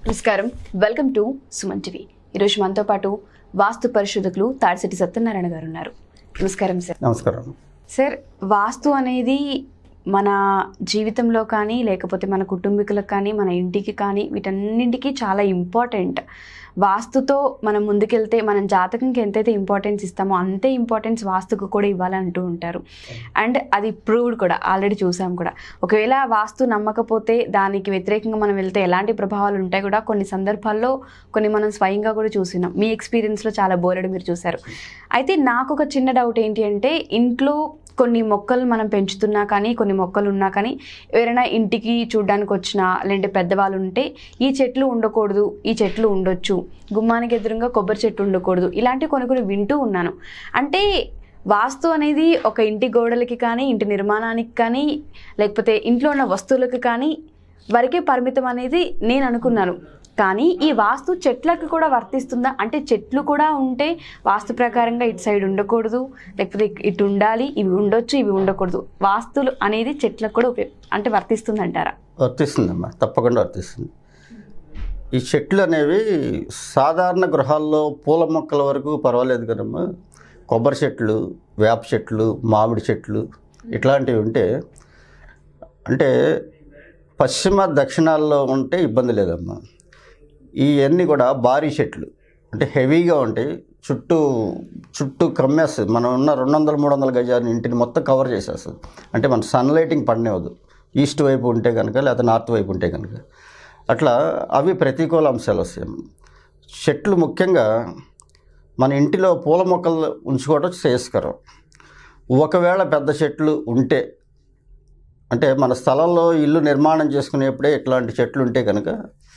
నమస్కారం welcome to Suman TV ఈరోజు మనతో పాటు వాస్తు పరిశోధకులు తాడిశెట్టి సత్యనారాయణ గారు ఉన్నారు నమస్కారం సార్ నమస్కారం సార్ వాస్తు అనేది మన జీవితంలో కానీ లేకపోతే మన కుటుంబీకులకు కానీ మన ఇంటికి కానీ వీటన్నింటికి చాలా ఇంపార్టెంట్ వాస్తుతో మనం ముందుకెళ్తే మనం జాతకంకి ఎంతైతే ఇంపార్టెన్స్ ఇస్తామో అంతే ఇంపార్టెన్స్ వాస్తుకు కూడా ఇవ్వాలంటూ ఉంటారు అండ్ అది ప్రూవ్డ్ కూడా ఆల్రెడీ చూసాం కూడా ఒకవేళ వాస్తు నమ్మకపోతే దానికి వ్యతిరేకంగా మనం వెళ్తే ఎలాంటి ప్రభావాలు ఉంటాయి కూడా కొన్ని సందర్భాల్లో కొన్ని మనం స్వయంగా కూడా చూసినాం మీ ఎక్స్పీరియన్స్లో చాలా బోలెడు మీరు చూసారు అయితే నాకు ఒక చిన్న డౌట్ ఏంటి అంటే ఇంట్లో కొన్ని మొక్కలు మనం పెంచుతున్నా కానీ కొన్ని మొక్కలు ఉన్నా కానీ ఎవరైనా ఇంటికి చూడడానికి వచ్చినా లేదంటే పెద్దవాళ్ళు ఉంటే ఈ చెట్లు ఉండకూడదు ఈ చెట్లు ఉండొచ్చు గుమ్మానికి ఎదురుగా కొబ్బరి చెట్టు ఉండకూడదు ఇలాంటి కొన్ని కొన్ని వింటూ ఉన్నాను అంటే వాస్తు అనేది ఒక ఇంటి గోడలకి కానీ ఇంటి నిర్మాణానికి కానీ లేకపోతే ఇంట్లో ఉన్న వస్తువులకు కానీ వరకే పరిమితం అనేది నేను అనుకున్నాను కానీ ఈ వాస్తు చెట్లకు కూడా వర్తిస్తుందా అంటే చెట్లు కూడా ఉంటే వాస్తు ప్రకారంగా ఇటు సైడ్ ఉండకూడదు లేకపోతే ఇటు ఉండాలి ఇవి ఉండొచ్చు ఇవి ఉండకూడదు వాస్తులు అనేది చెట్లకు కూడా ఉపయోగ అంటే వర్తిస్తుందంటారా వర్తిస్తుందమ్మా తప్పకుండా వర్తిస్తుంది ఈ చెట్లు అనేవి సాధారణ గృహాల్లో పూల మొక్కల వరకు పర్వాలేదు కదమ్మా కొబ్బరి చెట్లు వేప చెట్లు మామిడి చెట్లు ఇట్లాంటివి ఉంటే అంటే పశ్చిమ దక్షిణాల్లో ఉంటే ఇబ్బంది లేదమ్మా ఇవన్నీ కూడా భారీ చెట్లు అంటే హెవీగా ఉంటాయి చుట్టూ చుట్టూ కమ్మేస్తుంది మనం ఉన్న రెండు వందల మూడు వందల గజాన్ని ఇంటిని మొత్తం కవర్ చేసేస్తుంది అంటే మన సన్లైటింగ్ పడనివ్వదు ఈస్ట్ వైపు ఉంటే కనుక లేకపోతే నార్త్ వైపు ఉంటే కనుక అట్లా అవి ప్రతికూల అంశాలు వస్తాయి చెట్లు ముఖ్యంగా మన ఇంటిలో పూల మొక్కలు ఉంచుకోవడం శ్రేయస్కరం ఒకవేళ పెద్ద చెట్లు ఉంటే అంటే మన స్థలంలో ఇల్లు నిర్మాణం చేసుకునేప్పుడే ఇట్లాంటి చెట్లు ఉంటే కనుక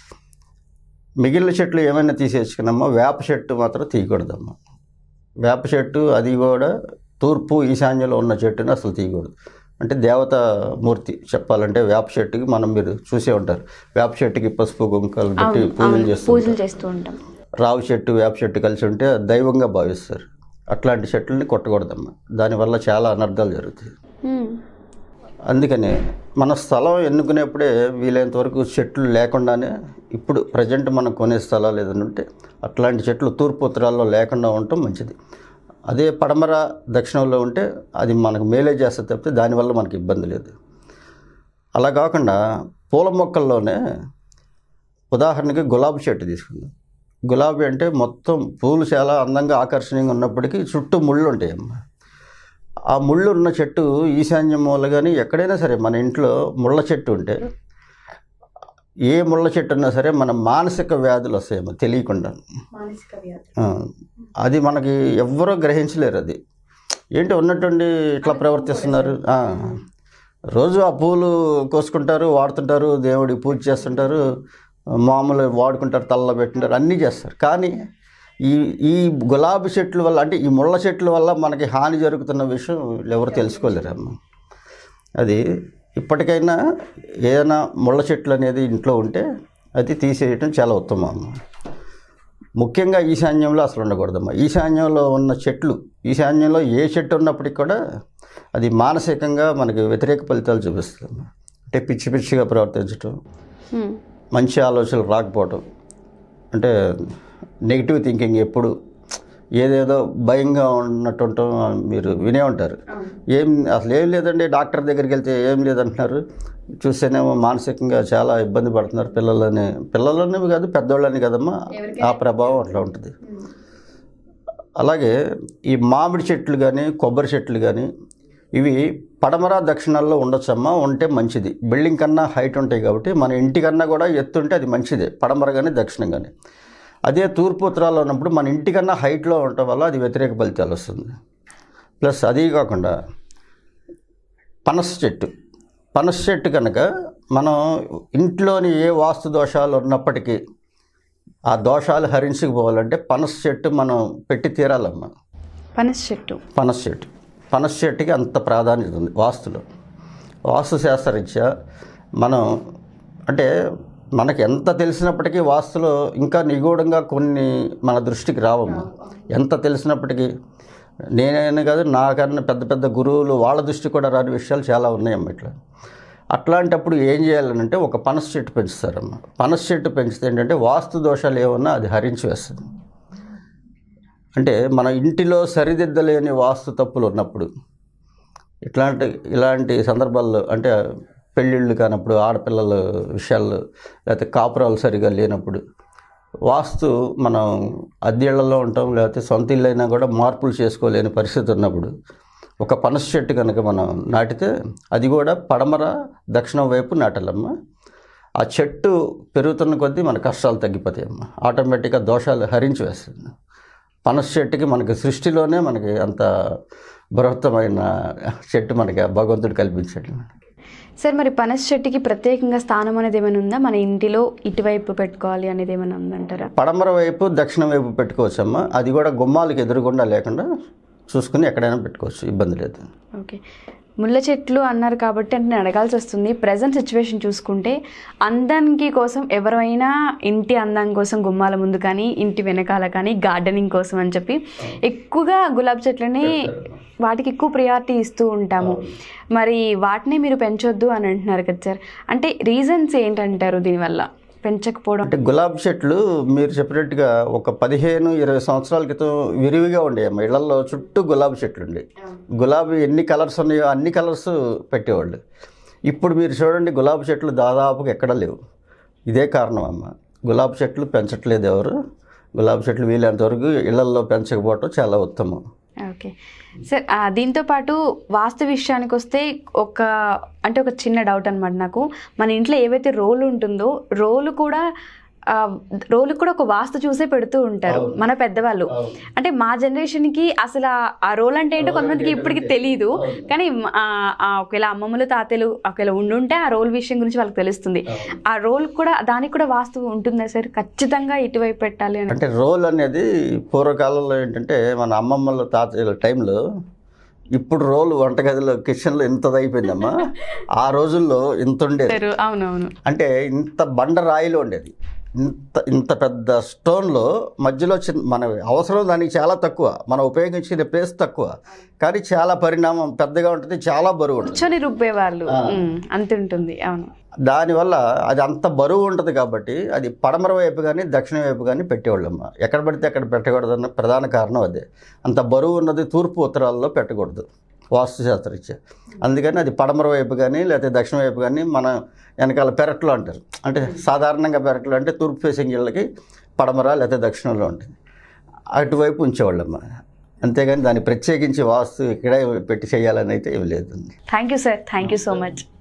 మిగిలిన చెట్లు ఏమైనా తీసేసుకున్నామో వేప చెట్టు మాత్రం తీయకూడదమ్మా వేప చెట్టు అది కూడా తూర్పు ఈశాన్యంలో ఉన్న చెట్టుని అసలు తీయకూడదు అంటే దేవత మూర్తి చెప్పాలంటే వేప చెట్టుకి మనం మీరు చూసే ఉంటారు వేప చెట్టుకి పసుపు కుంకాలు పెట్టి పూజలు చేస్తూ పూజలు చేస్తూ ఉంటాం రావి చెట్టు వేప చెట్టు కలిసి ఉంటే దైవంగా భావిస్తారు అట్లాంటి చెట్లని కొట్టకూడదమ్మా దానివల్ల చాలా అనర్థాలు జరుగుతాయి హ్మ్. అందుకని మన స్థలం ఎన్నుకునేప్పుడే వీలైనంత వరకు చెట్లు లేకుండానే ఇప్పుడు ప్రజెంట్ మనం కొనే స్థలాలు ఏదైనా ఉంటే అట్లాంటి చెట్లు తూర్పు ఉత్తరాల్లో లేకుండా ఉండటం మంచిది అదే పడమర దక్షిణంలో ఉంటే అది మనకు మేలే చేస్తే తప్పితే దానివల్ల మనకి ఇబ్బంది లేదు అలా కాకుండా పూల మొక్కల్లోనే ఉదాహరణకి గులాబీ చెట్టు తీసుకుందాం గులాబీ అంటే మొత్తం పూలు చాలా అందంగా ఆకర్షణీయంగా ఉన్నప్పటికీ చుట్టూ ముళ్ళు ఉంటాయి అమ్మ ఆ ముళ్ళు ఉన్న చెట్టు ఈశాన్య మూల కానీ ఎక్కడైనా సరే మన ఇంట్లో ముళ్ళ చెట్టు ఉంటే ఏ ముళ్ళ చెట్టు ఉన్నా సరే మన మానసిక వ్యాధులు వస్తాయేమో తెలియకుండా ఆ, అది మనకి ఎవ్వరూ గ్రహించలేరు అది ఏంటి ఉన్నట్టుండి ఇట్లా ప్రవర్తిస్తున్నారు ఆ, రోజు ఆ పూలు కోసుకుంటారు వాడుతుంటారు దేవుడికి పూజ చేస్తుంటారు మామూలు వాడుకుంటారు తల్ల పెట్టింటారు అన్నీ చేస్తారు కానీ ఈ ఈ గులాబీ చెట్ల వల్ల అంటే ఈ ముళ్ళ చెట్ల వల్ల మనకి హాని జరుగుతున్న విషయం ఎవరు తెలుసుకోలేరు అమ్మ అది ఇప్పటికైనా ఏదైనా ముళ్ళ చెట్లు అనేది ఇంట్లో ఉంటే అది తీసేయటం చాలా ఉత్తమం అమ్మ ముఖ్యంగా ఈశాన్యంలో అసలు ఉండకూడదమ్మా ఈశాన్యంలో ఉన్న చెట్లు ఈశాన్యంలో ఏ చెట్టు ఉన్నప్పటికీ కూడా అది మానసికంగా మనకి వ్యతిరేక ఫలితాలు చూపిస్తుంది అంటే పిచ్చి పిచ్చిగా ప్రవర్తించటం హ్మ్. మంచి ఆలోచనలు రాకపోవటం అంటే నెగిటివ్ థింకింగ్ ఎప్పుడు ఏదేదో భయంగా ఉన్నట్టు ఉండటం మీరు వినే ఉంటారు ఏం అసలు ఏం లేదండి డాక్టర్ దగ్గరికి వెళ్తే ఏం లేదంటున్నారు చూస్తేనేమో మానసికంగా చాలా ఇబ్బంది పడుతున్నారు పిల్లలని పిల్లలని కాదు పెద్దోళ్ళని కదమ్మా ఆ ప్రభావం అట్లా ఉంటుంది అలాగే ఈ మామిడి చెట్లు కానీ కొబ్బరి చెట్లు కానీ ఇవి పడమర దక్షిణాల్లో ఉండొచ్చమ్మా ఉంటే మంచిది బిల్డింగ్ కన్నా హైట్ ఉంటాయి కాబట్టి మన ఇంటికన్నా కూడా ఎత్తు ఉంటే అది మంచిదే పడమర కానీ దక్షిణం కానీ అదే తూర్పు ఉత్తరాల్లో ఉన్నప్పుడు మన ఇంటికన్నా హైట్లో ఉండటం వల్ల అది వ్యతిరేక ఫలితాలు వస్తుంది ప్లస్ అది కాకుండా పనస చెట్టు పనస చెట్టు కనుక మనం ఇంట్లోని ఏ వాస్తు దోషాలు ఉన్నప్పటికీ ఆ దోషాలు హరించుకుపోవాలంటే పనస చెట్టు మనం పెట్టి తీరాలమ్మా పనస చెట్టు పనస చెట్టు పనస చెట్టుకి అంత ప్రాధాన్యత ఉంది వాస్తులో వాస్తు శాస్త్రరీత్యా మనం అంటే మనకి ఎంత తెలిసినప్పటికీ వాస్తులో ఇంకా నిగూఢంగా కొన్ని మన దృష్టికి రావమ్మా ఎంత తెలిసినప్పటికీ నేనైనా కాదు నాకన్నా పెద్ద పెద్ద గురువులు వాళ్ళ దృష్టి కూడా రాని విషయాలు చాలా ఉన్నాయమ్మా ఇట్లా అట్లాంటప్పుడు ఏం చేయాలనంటే ఒక పనస చెట్టు పెంచుతారమ్మ పనస చెట్టు పెంచితే ఏంటంటే వాస్తు దోషాలు ఏమన్నా అది హరించి వేస్తుంది అంటే మన ఇంటిలో సరిదిద్దలేని వాస్తు తప్పులు ఉన్నప్పుడు ఇట్లాంటి ఇలాంటి సందర్భాల్లో అంటే పెళ్ళిళ్ళు కానప్పుడు ఆడపిల్లల విషయాలు లేకపోతే కాపురాలు సరిగా లేనప్పుడు వాస్తు మనం అద్దెళ్లలో ఉంటాం లేకపోతే సొంత ఇల్లు అయినా కూడా మార్పులు చేసుకోలేని పరిస్థితి ఉన్నప్పుడు ఒక పనస చెట్టు కనుక మనం నాటితే అది కూడా పడమర దక్షిణం వైపు నాటాలమ్మ ఆ చెట్టు పెరుగుతున్న కొద్దీ మన కష్టాలు తగ్గిపోతాయమ్మ ఆటోమేటిక్గా దోషాలు హరించి వేస్తుంది పనస చెట్టుకి మనకి సృష్టిలోనే మనకి అంత బృహత్తమైన చెట్టు మనకి ఆ భగవంతుడు కల్పించాడు సార్ మరి పనస చెట్టుకి ప్రత్యేకంగా స్థానం అనేది ఏమైనా ఉందా మన ఇంటిలో ఇటువైపు పెట్టుకోవాలి అనేది ఏమైనా ఉందంటారా పడమర వైపు దక్షిణం వైపు పెట్టుకోవచ్చమ్మా అది కూడా గుమ్మాలకు ఎదురుగుండా లేకుండా చూసుకుని ఎక్కడైనా పెట్టుకోవచ్చు ఇబ్బంది లేదు ఓకే ముళ్ళ చెట్లు అన్నారు కాబట్టి అంటే నేను అడగాల్సి వస్తుంది ప్రజెంట్ సిచ్యువేషన్ చూసుకుంటే అందానికి కోసం ఎవరైనా ఇంటి అందం కోసం గుమ్మాల ముందు కానీ ఇంటి వెనకాల కానీ గార్డెనింగ్ కోసం అని చెప్పి ఎక్కువగా గులాబీ చెట్లని వాటికి ఎక్కువ ప్రియారిటీ ఇస్తూ ఉంటాము మరి వాటిని మీరు పెంచొద్దు అని అంటున్నారు కదా సార్ అంటే రీజన్స్ ఏంటంటారు దీనివల్ల పెంచకపోవడం అంటే గులాబీ చెట్లు మీరు చెప్పినట్టుగా ఒక పదిహేను ఇరవై సంవత్సరాల క్రితం విరివిగా ఉండేవమ్మా ఇళ్లలో చుట్టూ గులాబీ చెట్లు ఉండే గులాబీ ఎన్ని కలర్స్ ఉన్నాయో అన్ని కలర్స్ పెట్టేవాళ్ళు ఇప్పుడు మీరు చూడండి గులాబీ చెట్లు దాదాపుగా ఎక్కడ లేవు ఇదే కారణం అమ్మ గులాబీ చెట్లు పెంచట్లేదు ఎవరు గులాబీ చెట్లు వీలైనంత వరకు ఇళ్లల్లో పెంచకపోవటం చాలా ఉత్తమం ఓకే సార్ ఆ, దీంతో పాటు వాస్తు విషయానికి వస్తే ఒక అంటే ఒక చిన్న డౌట్ అనమాట నాకు మన ఇంట్లో ఏవైతే రోలు ఉంటుందో రోలు కూడా ఆ, రోలు కూడా ఒక వాస్తు చూసే పెడుతూ ఉంటారు మన పెద్దవాళ్ళు అంటే మా జనరేషన్కి అసలు ఆ- ఆ రోల్ అంటే ఏంటో కొంతమందికి ఇప్పటికి తెలియదు కానీ ఆ, ఆ ఒకవేళ అమ్మమ్మలు తాతలు ఒకవేళ ఉండుంటే ఆ రోల్ విషయం గురించి వాళ్ళకి తెలుస్తుంది ఆ రోల్ కూడా దానికి కూడా వాస్తు ఉంటుందా సార్ ఖచ్చితంగా ఇటువైపు పెట్టాలి అని అంటే రోల్ అనేది పూర్వకాలంలో ఏంటంటే మన అమ్మమ్మల తాతయ్యల టైంలో ఇప్పుడు రోల్ వంటగదిలో కిచెన్లో ఇంతది అయిపోయిందమ్మా ఆ రోజుల్లో ఇంత ఉండేది సార్ అవునవును అంటే ఇంత బండ రాయిలో ఉండేది ఇంత ఇంత పెద్ద స్టోన్లో మధ్యలో చిన్న మన అవసరం దానికి చాలా తక్కువ మనం ఉపయోగించిన ప్లేస్ తక్కువ కానీ చాలా పరిణామం పెద్దగా ఉంటుంది చాలా బరువు ఉంటుంది కూర్చొని రుబ్బేవాళ్ళు ఉమ్, అంత ఉంటుంది అవును దానివల్ల అది అంత బరువు ఉంటుంది కాబట్టి అది పడమర వైపు కానీ దక్షిణ వైపు కానీ పెట్టేవాళ్ళమ్మ ఎక్కడ పడితే అక్కడ పెట్టకూడదన్న ప్రధాన కారణం అదే అంత బరువు ఉన్నది తూర్పు ఉత్తరాల్లో పెట్టకూడదు వాస్తుశాస్త్రరీత్యా అందుకని అది పడమర వైపు కానీ లేకపోతే దక్షిణ వైపు కానీ మన వెనకాల పెరట్లో అంటారు అంటే సాధారణంగా పెరట్లో అంటే తూర్పు ఫేసింగ్ ఇళ్ళకి పడమర లేకపోతే దక్షిణంలో ఉంటుంది అటువైపు ఉంచేవాళ్ళమ్మ అంతేగాని దాన్ని ప్రత్యేకించి వాస్తు ఇక్కడే పెట్టి చేయాలని అయితే ఏమి లేదు thank you sir thank you so much